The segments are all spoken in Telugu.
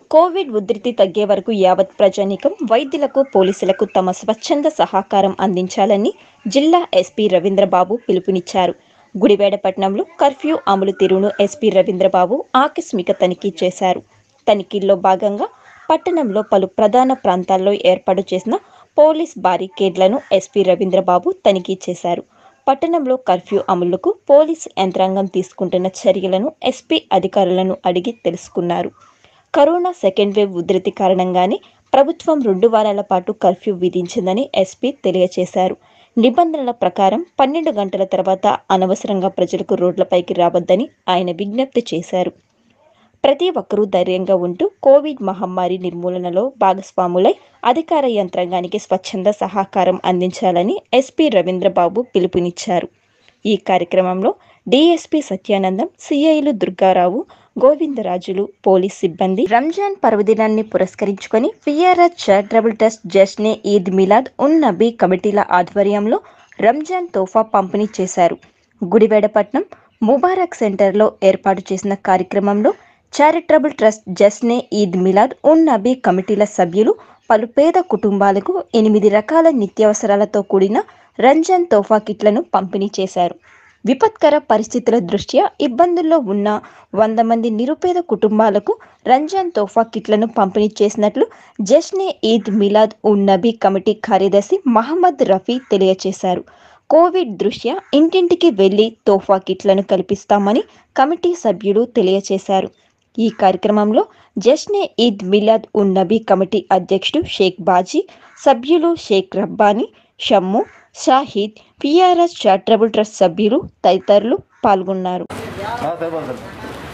కోవిడ్ ఉధృతి తగ్గే వరకు యావత్ ప్రజానీకం వైద్యులకు పోలీసులకు తమ స్వచ్ఛంద సహకారం అందించాలని జిల్లా ఎస్పీ రవీంద్రబాబు పిలుపునిచ్చారు గుడివేడ పట్టణంలో కర్ఫ్యూ అమలు తీరును ఎస్పీ రవీంద్రబాబు ఆకస్మిక తనిఖీ చేశారు తనిఖీల్లో భాగంగా పట్టణంలో పలు ప్రధాన ప్రాంతాల్లో ఏర్పాటు చేసిన పోలీస్ బారికేడ్లను ఎస్పీ రవీంద్రబాబు తనిఖీ చేశారు పట్టణంలో కర్ఫ్యూ అమలుకు పోలీస్ యంత్రాంగం తీసుకుంటున్న చర్యలను ఎస్పీ అధికారులను అడిగి తెలుసుకున్నారు కరోనా సెకండ్ వేవ్ ఉధృతి కారణంగానే ప్రభుత్వం రెండు వారాల పాటు కర్ఫ్యూ విధించిందని ఎస్పీ తెలియజేశారు నిబంధనల ప్రకారం పన్నెండు గంటల తర్వాత అనవసరంగా ప్రజలకు రోడ్లపైకి రావద్దని ఆయన విజ్ఞప్తి చేశారు ప్రతి ఒక్కరూ ధైర్యంగా ఉంటూ కోవిడ్ మహమ్మారి నిర్మూలనలో భాగస్వాములై అధికార యంత్రాంగానికి స్వచ్ఛంద సహకారం అందించాలని ఎస్పీ రవీంద్రబాబు పిలుపునిచ్చారు ఈ కార్యక్రమంలో డీఎస్పీ సత్యానందం సిఐలు దుర్గారావు గోవిందరాజులు పోలీస్ సిబ్బంది రంజాన్ పర్వదినాన్ని పురస్కరించుకొని VRS charitable trust Jashne Eid Milad un Nabi కమిటీల ఆధ్వర్యంలో రంజాన్ తోఫా పంపిణీ చేశారు గుడివేడపట్నం ముబారక్ సెంటర్లో ఏర్పాటు చేసిన కార్యక్రమంలో చారిటబుల్ ట్రస్ట్ జస్నే ఈద్ మిలాద్ ఉన్ నబీ కమిటీల సభ్యులు పలు పేద కుటుంబాలకు ఎనిమిది రకాల నిత్యావసరాలతో కూడిన రంజాన్ తోఫా కిట్లను పంపిణీ చేశారు విపత్కర పరిస్థితుల దృష్ట్యా ఇబ్బందుల్లో ఉన్న వంద మంది నిరుపేద కుటుంబాలకు రంజాన్ తోఫా కిట్లను పంపిణీ చేసినట్లు జష్నే ఈద్ మిలాద్ ఉన్ నబీ కమిటీ కార్యదర్శి మహమ్మద్ రఫీ తెలియజేశారు కోవిడ్ దృష్ట్యా ఇంటింటికి వెళ్లి తోఫా కిట్లను కల్పిస్తామని కమిటీ సభ్యులు తెలియజేశారు ఈ కార్యక్రమంలో జష్నే ఈద్ మిలాద్ ఉన్ నబీ కమిటీ అధ్యక్షుడు షేక్ బాజీ సభ్యులు Sheikh Rabbani Shammu Shahid PRS charitable trust సభ్యులు తదితరులు పాల్గొన్నారు हाँ सर बोल सर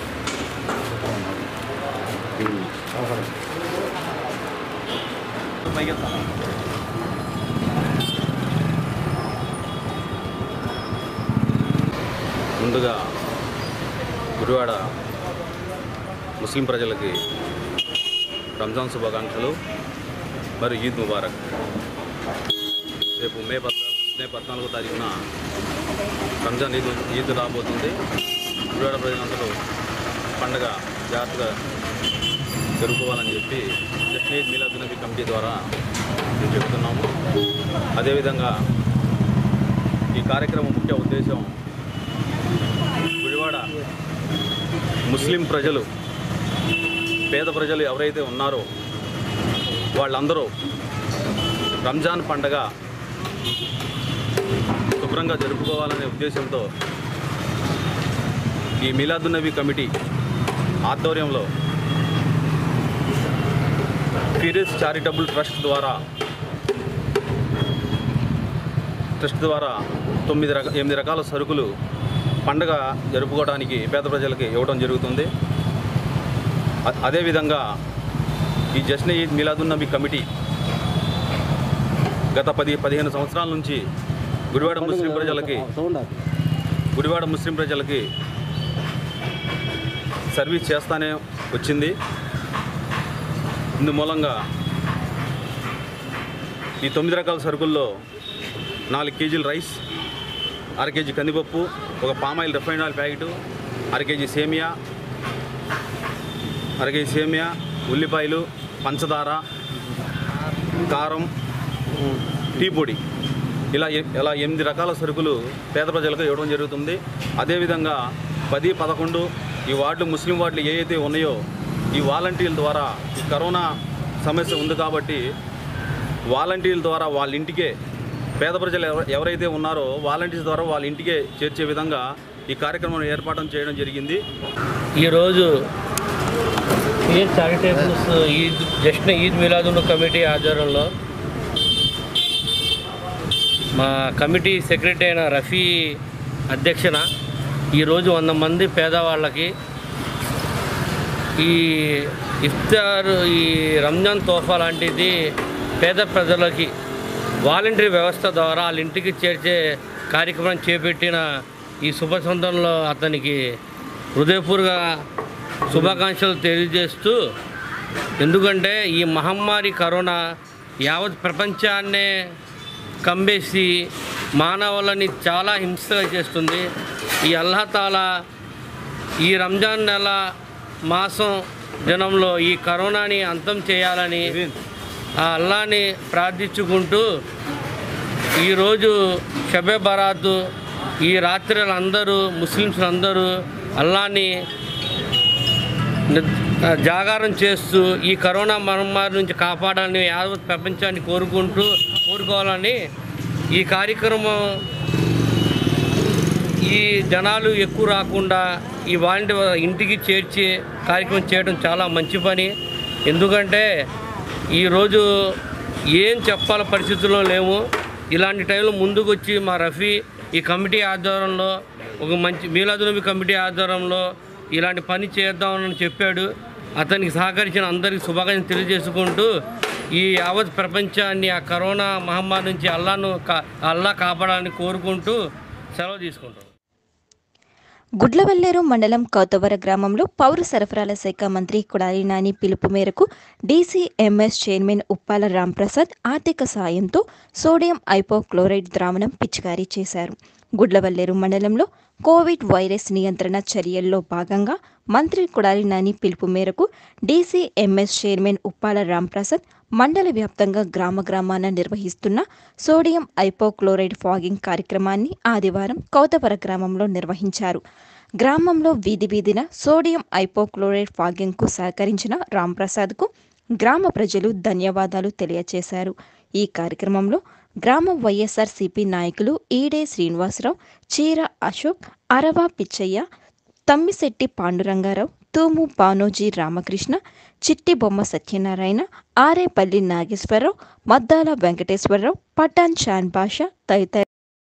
ముందుగా గుడివాడ ముస్లిం ప్రజలకి రంజాన్ శుభాకాంక్షలు మరియు ఈద్ ముబారక్ రేపు మే పద్నాలుగు మే పద్నాలుగో తారీఖున రంజాన్ ఈద్ ఈద్ రాబోతుంది గుడివాడ ప్రజలందరూ పండగ జాగ్రత్తగా జరుపుకోవాలని చెప్పి జస్నీద్ మిలాద్ నబీ కమిటీ ద్వారా మేము చెబుతున్నాము అదేవిధంగా ఈ కార్యక్రమం ముఖ్య ఉద్దేశం గుడివాడ ముస్లిం ప్రజలు పేద ప్రజలు ఎవరైతే ఉన్నారో వాళ్ళందరూ రంజాన్ పండగ శుభ్రంగా జరుపుకోవాలనే ఉద్దేశంతో ఈ మిలాదున్నబీ కమిటీ ఆధ్వర్యంలో ఫిరిస్ చారిటబుల్ ట్రస్ట్ ద్వారా ట్రస్ట్ ద్వారా తొమ్మిది రక ఎనిమిది రకాల సరుకులు పండగ జరుపుకోవడానికి పేద ప్రజలకి ఇవ్వడం జరుగుతుంది అ- అదేవిధంగా ఈ జశ్న ఈద్ మిలాదున్నబీ కమిటీ గత పది పదిహేను సంవత్సరాల నుంచి గుడివాడ ముస్లిం ప్రజలకి గుడివాడ ముస్లిం ప్రజలకి సర్వీస్ చేస్తానే వచ్చింది ఇందు మూలంగా ఈ తొమ్మిది రకాల సరుకుల్లో నాలుగు కేజీల రైస్ అర కేజీ కందిపప్పు ఒక పామాయిల్ రిఫైండ్ ఆయిల్ ప్యాకెటు అర కేజీ సేమియా అర కేజీ సేమియా ఉల్లిపాయలు పంచదార కారం టీ పొడి ఇలా ఎ- ఇలా ఎనిమిది రకాల సరుకులు పేద ప్రజలకు ఇవ్వడం జరుగుతుంది అదేవిధంగా పది పదకొండు ఈ వార్డు ముస్లిం వార్డులు ఏ అయితే ఉన్నాయో ఈ వాలంటీర్ల ద్వారా ఈ కరోనా సమస్య ఉంది కాబట్టి వాలంటీర్ల ద్వారా వాళ్ళ ఇంటికే పేద ప్రజలు ఎవ- ఎవరైతే ఉన్నారో వాలంటీర్స్ ద్వారా వాళ్ళ ఇంటికే చేర్చే విధంగా ఈ కార్యక్రమం ఏర్పాటు చేయడం జరిగింది ఈరోజు ఈద్ చారిటబుల్స్ ఈద్ జస్ట్ ఈద్ మిలాదుల్ కమిటీ ఆధ్వర్యంలో మా కమిటీ సెక్రటరీ అయిన రఫీ అధ్యక్షన ఈరోజు వంద మంది పేదవాళ్ళకి ఈ ఇఫ్తార్ ఈ రంజాన్ తోఫా లాంటిది పేద ప్రజలకి వాలంటరీ వ్యవస్థ ద్వారా వాళ్ళ ఇంటికి చేర్చే కార్యక్రమం చేపట్టిన ఈ శుభ సందర్భంలో అతనికి హృదయపూర్వక శుభాకాంక్షలు తెలియజేస్తూ ఎందుకంటే ఈ మహమ్మారి కరోనా యావత్ ప్రపంచాన్నే కంబేసి మానవులని చాలా హింసగా చేస్తుంది ఈ అల్లాతాలా ఈ రంజాన్ నెల మాసం దినంలో ఈ కరోనాని అంతం చేయాలని ఆ అల్లాని ప్రార్థించుకుంటూ ఈరోజు షబే బరాతు ఈ రాత్రులు అందరూ ముస్లిమ్స్ అందరూ అల్లాని ని- జాగారం చేస్తూ ఈ కరోనా మహమ్మారి నుంచి కాపాడాలని యావత్ ప్రపంచాన్ని కోరుకుంటూ కోరుకోవాలని ఈ కార్యక్రమం ఈ జనాలు ఎక్కువ రాకుండా ఈ వాలంటీర్ ఇంటికి చేర్చి కార్యక్రమం చేయడం చాలా మంచి పని ఎందుకంటే ఈరోజు ఏం చెప్పాల పరిస్థితుల్లో లేము ఇలాంటి టైంలో ముందుకు వచ్చి మా రఫీ ఈ కమిటీ ఆధ్వర్యంలో ఒక మంచి మీలాదునబి కమిటీ ఆధ్వర్యంలో ఇలాంటి పని చేద్దామని చెప్పాడు అతనికి సహకరించిన అందరికీ శుభాకాంక్షలు తెలియజేసుకుంటూ ఈ యావత్ ప్రపంచాన్ని ఆ కరోనా మహమ్మారి నుంచి అల్లాను కా అల్లా కాపాడాలని కోరుకుంటూ సెలవు తీసుకుంటాం గుడ్లవల్లేరు మండలం కౌతవర గ్రామంలో పౌర సరఫరాల శాఖ మంత్రి కొడాలి నాని పిలుపు మేరకు డీసీఎంఎస్ చైర్మన్ ఉప్పాల రాంప్రసాద్ ఆర్థిక సాయంతో సోడియం ఐపోక్లోరైడ్ ద్రావణం పిచికారీ చేశారు గుడ్లవల్లేరు మండలంలో కోవిడ్ వైరస్ నియంత్రణ చర్యల్లో భాగంగా మంత్రి కొడాలి నాని పిలుపు మేరకు డీసీఎంఎస్ చైర్మన్ ఉప్పాల రాంప్రసాద్ మండల వ్యాప్తంగా గ్రామ గ్రామాన నిర్వహిస్తున్న సోడియం ఐపోక్లోరైడ్ ఫాగింగ్ కార్యక్రమాన్ని ఆదివారం కౌతవర గ్రామంలో నిర్వహించారు గ్రామంలో వీధి వీధిన సోడియం ఐపోక్లోరైడ్ ఫాగింగ్కు సహకరించిన రాంప్రసాద్కు గ్రామ ప్రజలు ధన్యవాదాలు తెలియజేశారు ఈ కార్యక్రమంలో గ్రామ వైఎస్ఆర్సీపీ నాయకులు ఈడే శ్రీనివాసరావు చీర అశోక్ అరవా పిచ్చయ్య తమ్మిశెట్టి పాండురంగారావు తూము బానోజీ రామకృష్ణ చిట్టి బొమ్మ సత్యనారాయణ ఆరేపల్లి నాగేశ్వరరావు మద్దాల వెంకటేశ్వరరావు పఠాన్ షాన్ బాషా తదితరులు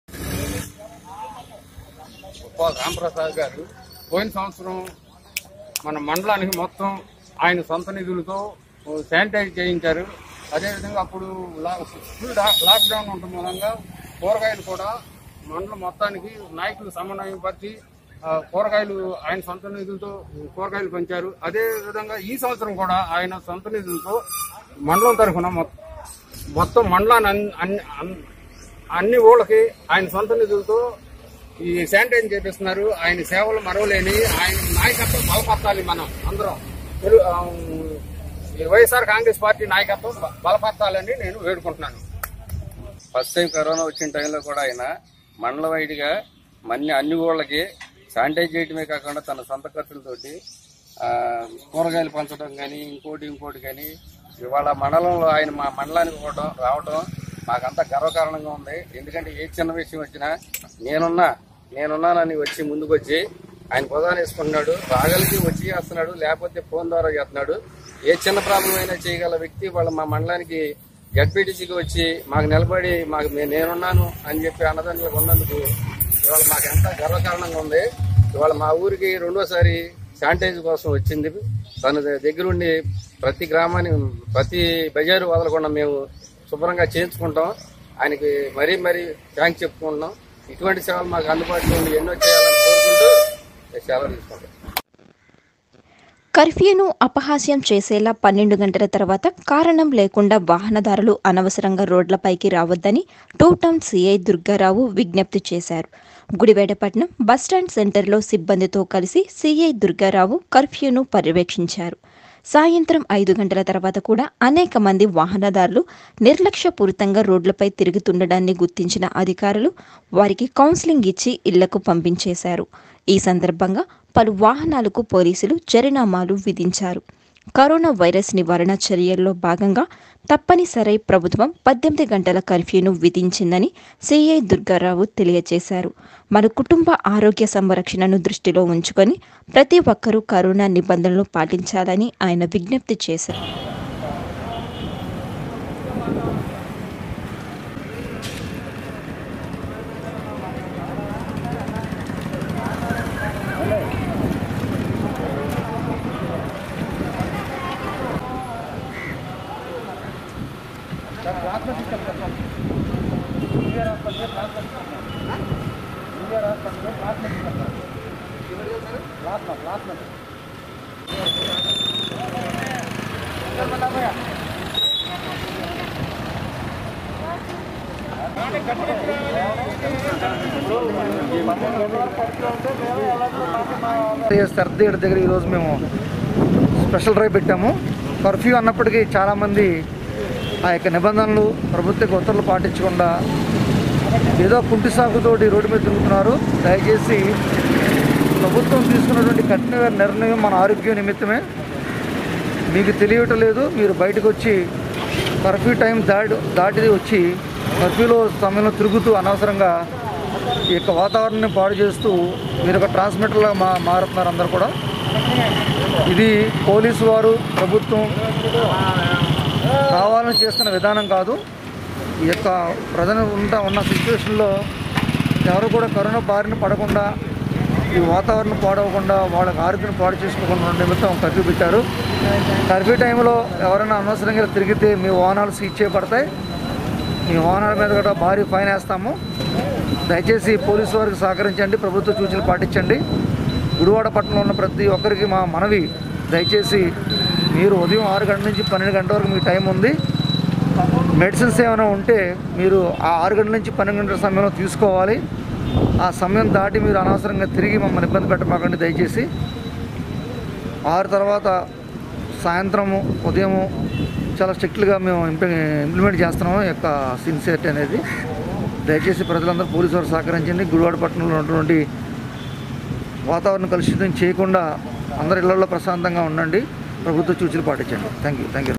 ఉప్పాల రామప్రసాద్ గారు పోయిన సంవత్సరం మన మండలానికి మొత్తం ఆయన సొంత నిధులతో శానిటైజ్ చేయించారు అదేవిధంగా అప్పుడు లా- ఫుల్ లా- లాక్డౌన్ ఉండటం మూలంగా కూరగాయలు కూడా మండలం మొత్తానికి నాయకులు సమన్వయం పరిచి ఆ, కూరగాయలు ఆయన సొంత నిధులతో కూరగాయలు పెంచారు అదే విధంగా ఈ సంవత్సరం కూడా ఆయన సొంత నిధులతో మండలం తరఫున మొత్తం మొత్తం మండలాన్ని అన్ని అన్ని అన్ని- అన్ని ఊళ్ళకి ఆయన సొంత నిధులతో ఈ శానిటైజ్ చేపిస్తున్నారు ఆయన సేవలు మరవలేని ఆయన నాయకత్వం బలపరచాలి మనం అందరం తెలు- ఆ, ఈ వైఎస్ఆర్ కాంగ్రెస్ పార్టీ నాయకత్వం బ- బలపరచాలని నేను వేడుకుంటున్నాను ఫస్ట్ టైం కరోనా వచ్చిన టైంలో కూడా ఆయన మండల వైడ్గా మన్ని అన్ని ఊళ్ళకి శానిటైజ్ చేయడమే కాకుండా తన సొంత ఖర్చులతోటి ఆ, కూరగాయలు పంచడం కానీ ఇంకోటి ఇంకోటి కానీ ఇవాళ మండలంలో ఆయన మా మండలానికి పోవడం రావడం మాకంతా గర్వకారణంగా ఉంది ఎందుకంటే ఏ చిన్న విషయం వచ్చినా నేనున్నా నేనున్నానని వచ్చి ముందుకు వచ్చి ఆయన ప్రధాన వేసుకుంటున్నాడు రాగలిగి వచ్చి చేస్తున్నాడు లేకపోతే ఫోన్ ద్వారా చేస్తున్నాడు ఏ చిన్న ప్రాబ్లం అయినా చేయగల వ్యక్తి వాళ్ళ మా మండలానికి జడ్పీటీసీకి వచ్చి మాకు నిలబడి మాకు మే- నేనున్నాను అని చెప్పి అన్నదానికి ఉన్నందుకు ఇవాళ మాకు ఎంత గర్వకారణంగా ఉంది ఇవాళ మా ఊరికి రెండోసారి శానిటైజ్ కోసం వచ్చింది తన దగ్గరుండి ప్రతి గ్రామాన్ని ప్రతి బజారు వదలకుండా మేము శుభ్రంగా చేయించుకుంటాం ఆయనకి మరీ మరీ థ్యాంక్స్ చెప్పుకుంటున్నాం ఇటువంటి సేవలు మాకు అందుబాటులో ఉండి ఎన్నో చేయాలని కోరుకుంటూ సెలవు తీసుకుంటాం కర్ఫ్యూను అపహాస్యం చేసేలా పన్నెండు గంటల తర్వాత కారణం లేకుండా వాహనదారులు అనవసరంగా రోడ్లపైకి రావద్దని టూ టౌన్ సీఐ దుర్గారావు విజ్ఞప్తి చేశారు గుడివేడపట్నం బస్టాండ్ సెంటర్లో సిబ్బందితో కలిసి సీఐ దుర్గారావు కర్ఫ్యూను పర్యవేక్షించారు సాయంత్రం ఐదు గంటల తర్వాత కూడా అనేక మంది వాహనదారులు నిర్లక్ష్యపూరితంగా రోడ్లపై తిరుగుతుండడాన్ని గుర్తించిన అధికారులు వారికి కౌన్సిలింగ్ ఇచ్చి ఇళ్లకు పంపించేశారు ఈ సందర్భంగా పలు వాహనాలకు పోలీసులు జరినామాలు విధించారు కరోనా వైరస్ నివారణ చర్యల్లో భాగంగా తప్పనిసరి ప్రభుత్వం పద్దెనిమిది గంటల కర్ఫ్యూను విధించిందని సిఐ దుర్గారావు తెలియజేశారు మన కుటుంబ ఆరోగ్య సంరక్షణను దృష్టిలో ఉంచుకొని ప్రతి ఒక్కరూ కరోనా నిబంధనలు పాటించాలని ఆయన విజ్ఞప్తి చేశారు సర్ది దగ్గర ఈరోజు మేము స్పెషల్ డ్రైవ్ పెట్టాము కర్ఫ్యూ అన్నప్పటికీ చాలామంది ఆ యొక్క నిబంధనలు ప్రభుత్వ ఉత్తర్వులు పాటించకుండా ఏదో కుంటి సాగుతోటి రోడ్డు మీద తిరుగుతున్నారు దయచేసి ప్రభుత్వం తీసుకున్నటువంటి కఠిన నిర్ణయం మన ఆరోగ్య నిమిత్తమే మీకు తెలియటం లేదు మీరు బయటకు వచ్చి కర్ఫ్యూ టైం దాటి దాటి వచ్చి కర్ఫ్యూలో సమయంలో తిరుగుతూ అనవసరంగా ఈ యొక్క వాతావరణాన్ని పాడు చేస్తూ మీరు ఒక ట్రాన్స్మిటర్లా మా మారుతున్నారు అందరు కూడా ఇది పోలీసు వారు ప్రభుత్వం కావాలని చేస్తున్న విధానం కాదు ఈ యొక్క ప్రజలు ఉంటా ఉన్న సిచ్యువేషన్లో ఎవరు కూడా కరోనా బారిన పడకుండా ఈ వాతావరణం పాడవకుండా వాళ్ళకి ఆరోగ్యం పాడు చేసుకోకుండా ఉండే నిమిత్తం కర్ఫ్యూ పెట్టారు కర్ఫ్యూ టైంలో ఎవరైనా అనవసరంగా తిరిగితే మీ వాహనాలు సీజ్ చేయబడతాయి మీ వాహనాల మీద కూడా భారీ ఫైన్ వేస్తాము దయచేసి పోలీసు వారికి సహకరించండి ప్రభుత్వ సూచనలు పాటించండి గుడివాడ పట్టణంలో ఉన్న ప్రతి ఒక్కరికి మా మనవి దయచేసి మీరు ఉదయం ఆరు గంటల నుంచి పన్నెండు గంటల వరకు మీ టైం ఉంది మెడిసిన్స్ ఏమైనా ఉంటే మీరు ఆ ఆరు గంటల నుంచి పన్నెండు గంటల సమయంలో తీసుకోవాలి ఆ సమయం దాటి మీరు అనవసరంగా తిరిగి మమ్మల్ని ఇబ్బంది పెట్టమాకండి దయచేసి ఆరు తర్వాత సాయంత్రము ఉదయము చాలా స్ట్రిక్ట్గా మేము ఇంప్లి ఇంప్లిమెంట్ చేస్తున్నాము ఈ యొక్క సిన్సియర్టీ అనేది దయచేసి ప్రజలందరూ పోలీసు వారు సహకరించండి గుడివాడ పట్టణంలో ఉన్నటువంటి వాతావరణం కలుషితం చేయకుండా అందరి ఇళ్లలో ప్రశాంతంగా ఉండండి ప్రభుత్వ సూచనలు పాటించండి థ్యాంక్ యూ థ్యాంక్ యూ